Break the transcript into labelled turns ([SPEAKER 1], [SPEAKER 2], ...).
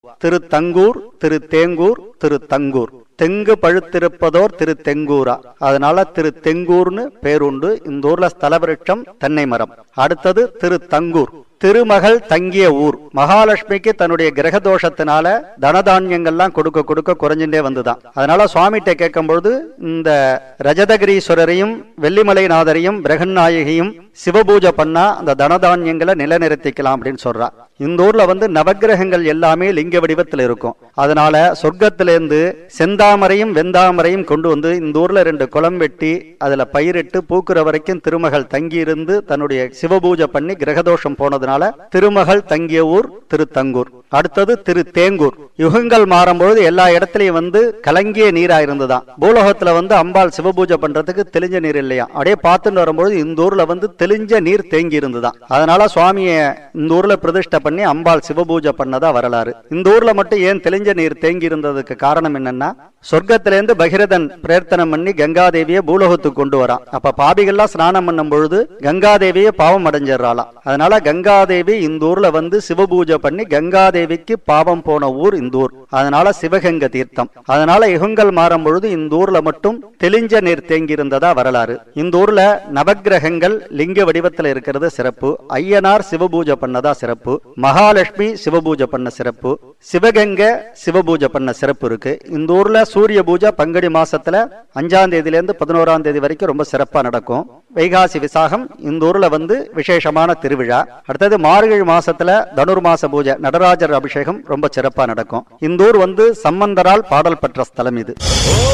[SPEAKER 1] திரு தங்கூர் திரு தேங்கூர் திரு தங்கூர் தெங்கு பழுத்திருப்பதோர் திரு தெங்கூரா அதனால திரு தெங்கூர்னு பேருண்டு இந்த ஊர்ல ஸ்தல விருட்சம் தென்னை மரம் அடுத்தது திரு தங்கூர் திருமகள் தங்கிய ஊர் மகாலட்சுமிக்கு தன்னுடைய கிரக தோஷத்தினால தனதானியங்கள்லாம் கொடுக்க கொடுக்க குறைஞ்சுட்டே வந்துதான் அதனால சுவாமிகிட்ட கேட்கும்பொழுது இந்த ரஜதகிரீஸ்வரரையும் வெள்ளிமலைநாதரையும் பிரகநாயகியும் சிவபூஜை பண்ணா அந்த தனதானியங்களை நிலைநிறுத்திக்கலாம் அப்படின்னு சொல்றா இந்த ஊர்ல வந்து நவக்கிரகங்கள் எல்லாமே லிங்க வடிவத்தில் இருக்கும் அதனால சொர்க்கத்திலேருந்து செந்தாமரையும் வெந்தாமரையும் கொண்டு வந்து இந்த ஊர்ல ரெண்டு குளம் வெட்டி அதுல பயிரிட்டு பூக்குற வரைக்கும் திருமகள் தங்கி இருந்து தன்னுடைய சிவபூஜை பண்ணி கிரகதோஷம் போனதுனால திருமகள் தங்கிய ஊர் திருத்தங்கூர் அடுத்தது திரு தேங்கூர் யுகங்கள் மாறும்பொழுது எல்லா இடத்துலயும் வந்து கலங்கிய நீரா இருந்துதான் பூலோகத்துல வந்து அம்பாள் சிவபூஜை பண்றதுக்கு தெளிஞ்ச நீர் இல்லையா அப்படியே பார்த்துட்டு வரும்பொழுது இந்த ஊர்ல வந்து தெளிஞ்ச நீர் தேங்கி இருந்துதான் அதனால சுவாமியை இந்த ஊர்ல பிரதிஷ்டை பண்ணி அம்பாள் சிவபூஜை பண்ணதா வரலாறு இந்த ஊர்ல மட்டும் ஏன் தெளிஞ்ச நீர் தேங்கி இருந்ததுக்கு காரணம் என்னன்னா சொர்க்கத்திலேருந்து பகிரதன் பிரயத்தனம் பண்ணி கங்காதேவியை பூலோகத்துக்கு கொண்டு வரான் அப்ப பாபிகள்லாம் ஸ்நானம் பண்ணும் பொழுது கங்காதேவியை பாவம் அடைஞ்சிடறாளாம் அதனால கங்காதேவி இந்த ஊர்ல வந்து சிவபூஜை பண்ணி கங்காதேவிக்கு பாவம் போன ஊர் இந்த ஊர் அதனால சிவகங்க தீர்த்தம் அதனால யுகங்கள் மாறும் பொழுது இந்த ஊர்ல மட்டும் தெளிஞ்ச நீர் தேங்கி இருந்ததா வரலாறு இந்த ஊர்ல நவக்கிரகங்கள் லிங்க வடிவத்துல இருக்கிறது சிறப்பு ஐயனார் சிவபூஜை பண்ணதா சிறப்பு மகாலட்சுமி சிவபூஜை பண்ண சிறப்பு சிவகங்க சிவபூஜை பண்ண சிறப்பு இருக்கு இந்த ஊர்ல சூரிய பூஜை பங்குனி மாசத்துல அஞ்சாம் தேதியில இருந்து பதினோராம் தேதி வரைக்கும் ரொம்ப சிறப்பா நடக்கும் வைகாசி விசாகம் இந்த ஊர்ல வந்து விசேஷமான திருவிழா அடுத்தது மார்கழி மாசத்துல தனுர் மாச பூஜை நடராஜர் அபிஷேகம் ரொம்ப சிறப்பா நடக்கும் இந்த ஊர் வந்து சம்பந்தரால் பாடல் பெற்ற ஸ்தலம் இது